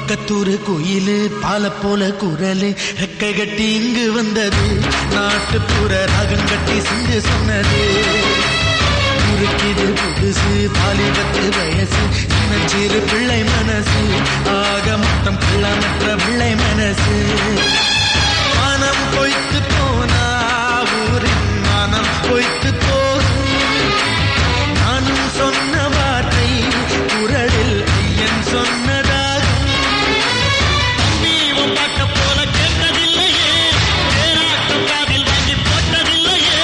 பக்கத்தூரு குயிலு பால போல குரலு ரெக்கை கட்டி இங்கு வந்தது நாட்டுப்புற ராகம் கட்டி சிந்து சொன்னது முறுக்கிது புதுசு பாலிபத்து வயசு சின்னஞ்சிறு பிள்ளை மனசு ஆக மொத்தம் பிள்ளமற்ற பிள்ளை மனசு மனம் பொய்த்து போனா ஊரின் மனம் பொய்த்து போகும் நானும் சொன்ன வார்த்தை குரலில் ஐயன் சொன்னதாகும் தம்பி உன் பாட்ட போல கேட்டதில்லையே தேராட்டம் காதில் வாங்கி போட்டதில்லையே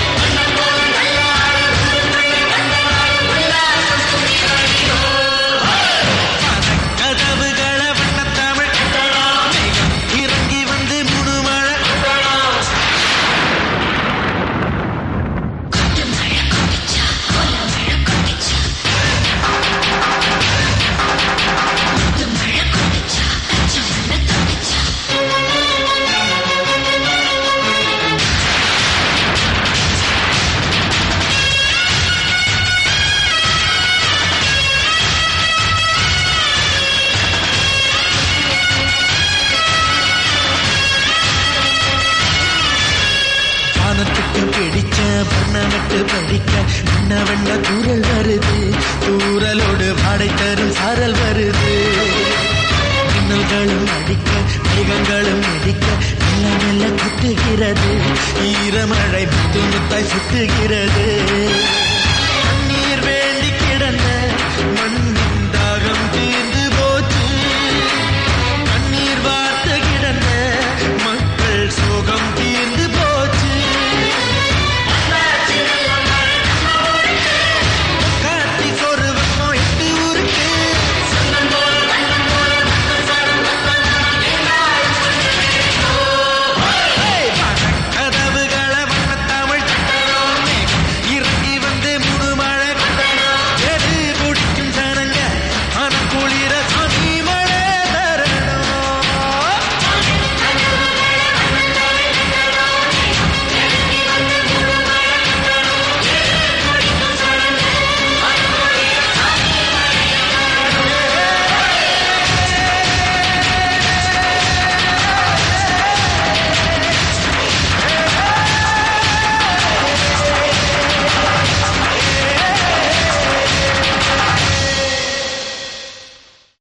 கதவுகளை வண்ணத்தமிழ் மேகம் இறங்கி வந்து முழுமழை வானத்துக்கு பிடிச்ச வண்ணமிட்டு படிக்க வண்ண வண்ண தூரல் வருது தூரலோடு வாடை தரும் சாரல் வருது மின்னல்களும் அடிக்க மேகங்களும் அடிக்க மெல்ல மெல்ல குத்துகிறது ஈரமழை முத்து முத்தாய் சுத்துகிறது தண்ணீர் வேண்டி